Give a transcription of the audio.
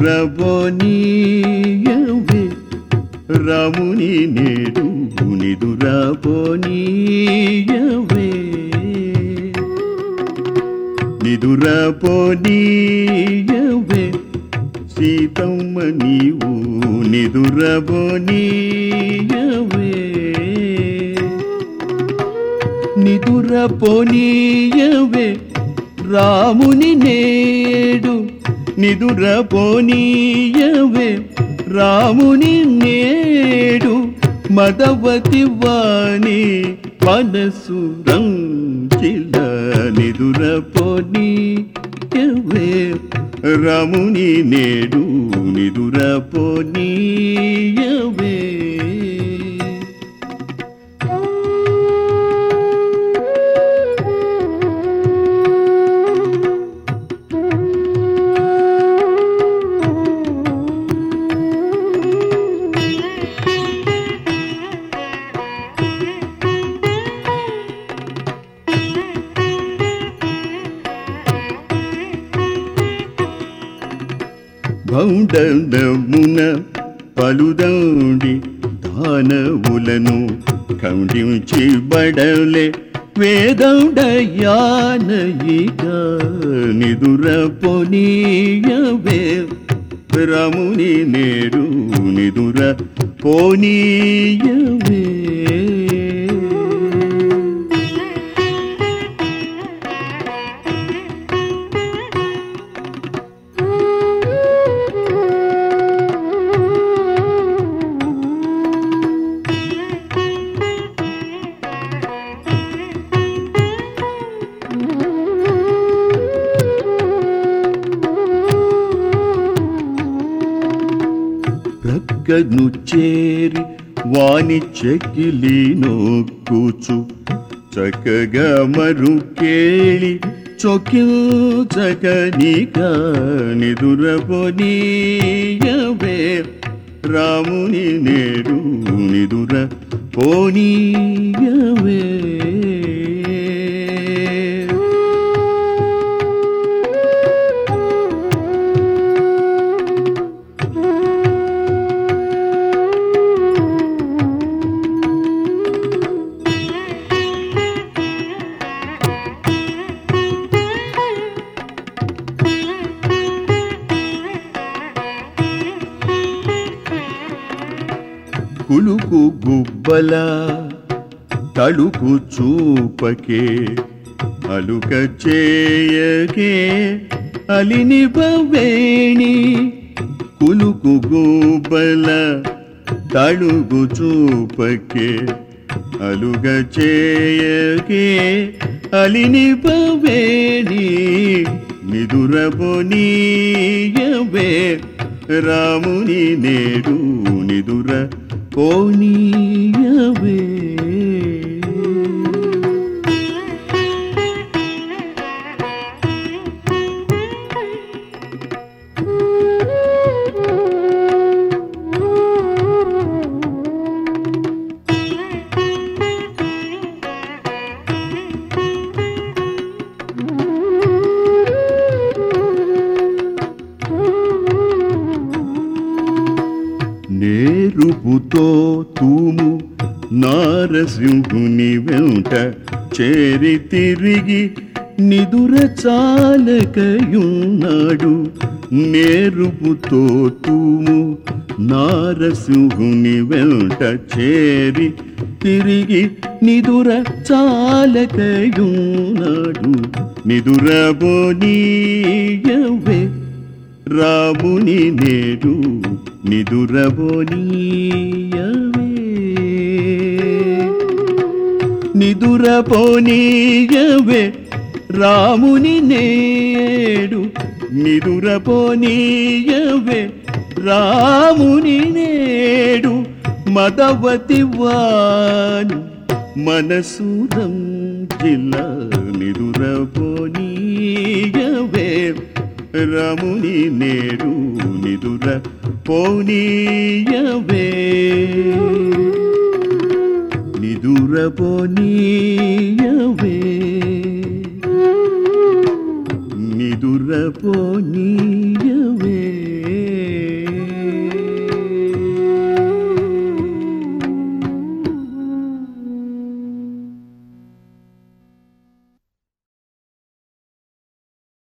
నిదురబోనీయవే రాముని నేడు నిదురబోనీయవే నిదురబోనీయవే సీతమ్మ నీవు నిదురబోనీయవే నిదురపోనీయవే రాముని నేడు నిదురపోనీయవే రాముని నేడు మదవతి వాణి మనసు రంజిల నిదురపోనీయవే రాముని నేడు నిదురపోనీయవే భౌండమున పలుదండి దానవులను ఖండించి బడలే వేదౌడయానయిక నిదుర పొనీయవే రముని నేడు నిదుర పోనీయవే ప్రక్కను చేరి వాని చెకిలి నొక్కుచు చక్కగా మరు కేಳಿ చొక్కిల్చకనిక నిదురపోనీయవే రాముని నేడు నిదుర పోనీయవే కులుకు గుబ్బల తడుకు చూపకే అలుక చేయకే అలిని బవేణి కులుకు గుబ్బల తడుగు చూపకే అలుగ చేయకే అలిని బవేణి నిదురబోనీయవే రాముని నేడు నిదుర పోనీయవే నేరుపుతో తూము నారసింహుని వెంట చేరి తిరిగి నిదుర చాలకయున్నాడు నేరుపుతో తూము నారసింహుని వెంట చేరి తిరిగి నిదుర చాలకయున్నాడు నిదుర బోనీయవే రాముని నేడు నిదురబోనీయవే నిదురపోనీయవే రాముని నేడు నిదురపోనీయవే రాముని నేడు మదవతి వాను మనసూరం జిల్లా నిదురపోనీయవే రముని నేడు నిదుర పోనీయవే నిదుర పోనీయవే నిదుర పోనీయవే